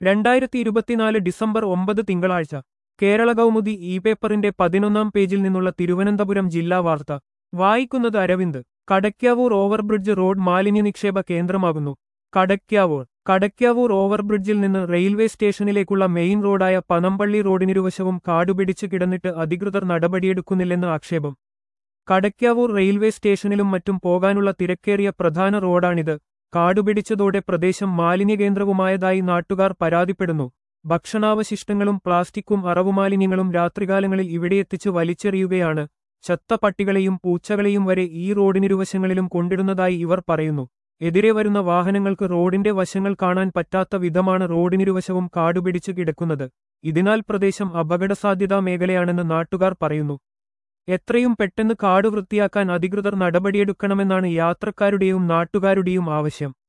രണ്ടായിരത്തി ഇരുപത്തിനാല് ഡിസംബർ ഒമ്പത് തിങ്കളാഴ്ച കേരള കൗമുദി ഇ പേപ്പറിന്റെ പതിനൊന്നാം പേജിൽ നിന്നുള്ള തിരുവനന്തപുരം ജില്ലാ വാർത്ത വായിക്കുന്നത് അരവിന്ദ് കടയ്ക്കാവൂർ ഓവർബ്രിഡ്ജ് റോഡ് മാലിന്യ നിക്ഷേപ കേന്ദ്രമാകുന്നു കടയ്ക്കാവൂർ കടയ്ക്കാവൂർ ഓവർബ്രിഡ്ജിൽ നിന്ന് റെയിൽവേ സ്റ്റേഷനിലേക്കുള്ള മെയിൻ റോഡായ പനമ്പള്ളി റോഡിനിരുവശവും കാടുപിടിച്ച് കിടന്നിട്ട് അധികൃതർ നടപടിയെടുക്കുന്നില്ലെന്ന് ആക്ഷേപം കടയ്ക്കാവൂർ റെയിൽവേ സ്റ്റേഷനിലും മറ്റും പോകാനുള്ള തിരക്കേറിയ പ്രധാന റോഡാണിത് കാടുപിടിച്ചതോടെ പ്രദേശം മാലിന്യകേന്ദ്രവുമായതായി നാട്ടുകാർ പരാതിപ്പെടുന്നു ഭക്ഷണാവശിഷ്ടങ്ങളും പ്ലാസ്റ്റിക്കും അറവുമാലിന്യങ്ങളും രാത്രികാലങ്ങളിൽ ഇവിടെയെത്തിച്ച് വലിച്ചെറിയുകയാണ് ചത്ത പട്ടികളെയും പൂച്ചകളെയും വരെ ഈ റോഡിനിരുവശങ്ങളിലും കൊണ്ടിടുന്നതായി ഇവർ പറയുന്നു എതിരെ വരുന്ന വാഹനങ്ങൾക്ക് റോഡിന്റെ വശങ്ങൾ കാണാൻ പറ്റാത്ത വിധമാണ് റോഡിനിരുവശവും കാടുപിടിച്ചു കിടക്കുന്നത് ഇതിനാൽ പ്രദേശം അപകടസാധ്യതാ മേഖലയാണെന്ന് നാട്ടുകാർ പറയുന്നു എത്രയും പെട്ടെന്ന് കാട് വൃത്തിയാക്കാൻ അധികൃതർ നടപടിയെടുക്കണമെന്നാണ് യാത്രക്കാരുടെയും നാട്ടുകാരുടെയും ആവശ്യം